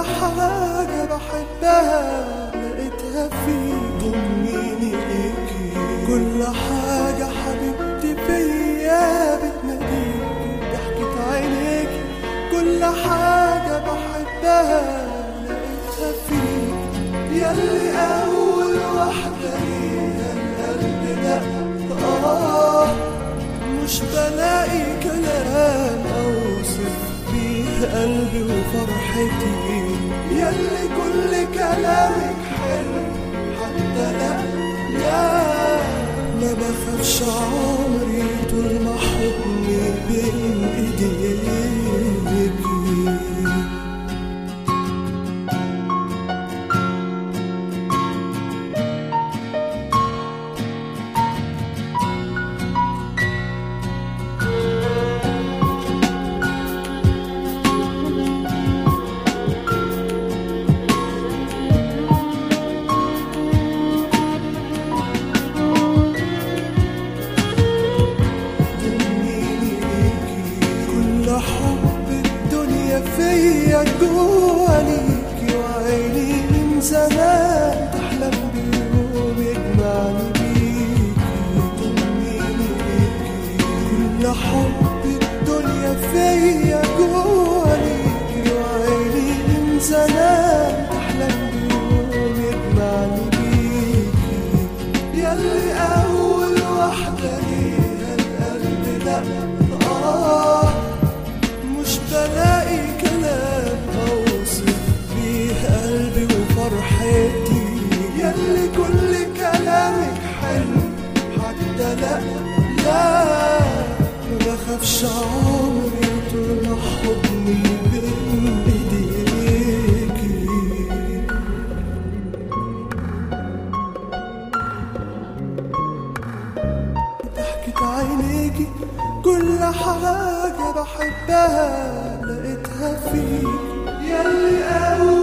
حاجة بحبها لقيتها فيك ضميني ليكي كل حاجة حبيبتي فيا بتناديكي ضحكة عينيكي كل حاجة بحبها لقيتها فيك ياللي أول واحدة ليا القلب دق آه مش بلاقي كلام أوصف بيه قلبي وفرحتي ياللي كل كلامك حلو حتى لا لا ما بخافش عمري طول ما حضني بين ايديكي كل حب الدنيا فيا جوا ليكي وعيني من زمان تحلم بيوم يجمعني بيكي ضميني ليكي كل حب الدنيا فيا جوا ليكي وعيني من زمان تحلم بيوم يجمعني بيكي ياللي أول واحدة ليها القلب دق آه مش بلاقي كلام أوصف بيه قلبي وفرحتي ياللي كل كلامك حلو حتى لا لا ما بخافش عمري طول ما حضني بين ايديكي ضحكة عينيكي كل حاجة بحبها لقيتها فيك ياللي أول